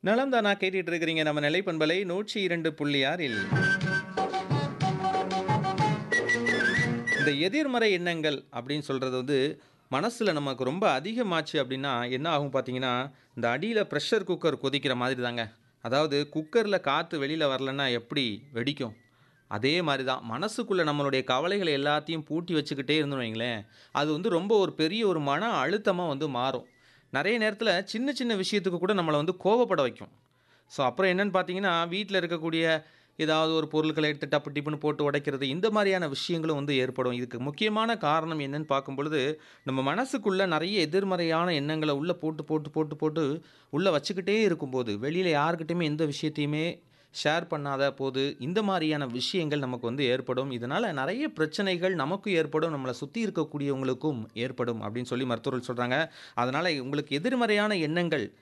நலம் தானா கேட்டுட்டு இருக்கிறீங்க நம்ம நிலைப்பண்பலை நூற்றி இரண்டு புள்ளி ஆறில் இந்த எதிர்மறை எண்ணங்கள் அப்படின்னு சொல்கிறது வந்து மனசில் நமக்கு ரொம்ப அதிகமாச்சு அப்படின்னா என்ன ஆகும் பார்த்தீங்கன்னா இந்த அடியில் ப்ரெஷர் குக்கர் கொதிக்கிற மாதிரி தாங்க அதாவது குக்கரில் காற்று வெளியில் வரலன்னா எப்படி வெடிக்கும் அதே மாதிரி தான் மனசுக்குள்ளே நம்மளுடைய கவலைகளை எல்லாத்தையும் பூட்டி வச்சுக்கிட்டே இருந்தோம் வைங்களேன் அது வந்து ரொம்ப ஒரு பெரிய ஒரு மன அழுத்தமாக வந்து மாறும் நிறைய நேரத்தில் சின்ன சின்ன விஷயத்துக்கு கூட நம்மளை வந்து கோவப்பட வைக்கும் ஸோ அப்புறம் என்னன்னு பார்த்தீங்கன்னா வீட்டில் இருக்கக்கூடிய ஏதாவது ஒரு பொருட்களை எடுத்து டப்பு டிப்புன்னு போட்டு உடைக்கிறது இந்த மாதிரியான விஷயங்களும் வந்து ஏற்படும் இதுக்கு முக்கியமான காரணம் என்னன்னு பார்க்கும் பொழுது நம்ம மனசுக்குள்ளே நிறைய எதிர்மறையான எண்ணங்களை உள்ளே போட்டு போட்டு போட்டு போட்டு உள்ளே வச்சுக்கிட்டே இருக்கும்போது வெளியில் யாருக்கிட்டையுமே எந்த விஷயத்தையுமே ஷேர் பண்ணாத போது இந்த மாதிரியான விஷயங்கள் நமக்கு வந்து ஏற்படும் இதனால் நிறைய பிரச்சனைகள் நமக்கும் ஏற்படும் நம்மளை சுற்றி இருக்கக்கூடியவங்களுக்கும் ஏற்படும் அப்படின்னு சொல்லி மருத்துவர்கள் சொல்கிறாங்க அதனால் உங்களுக்கு எதிர்மறையான எண்ணங்கள்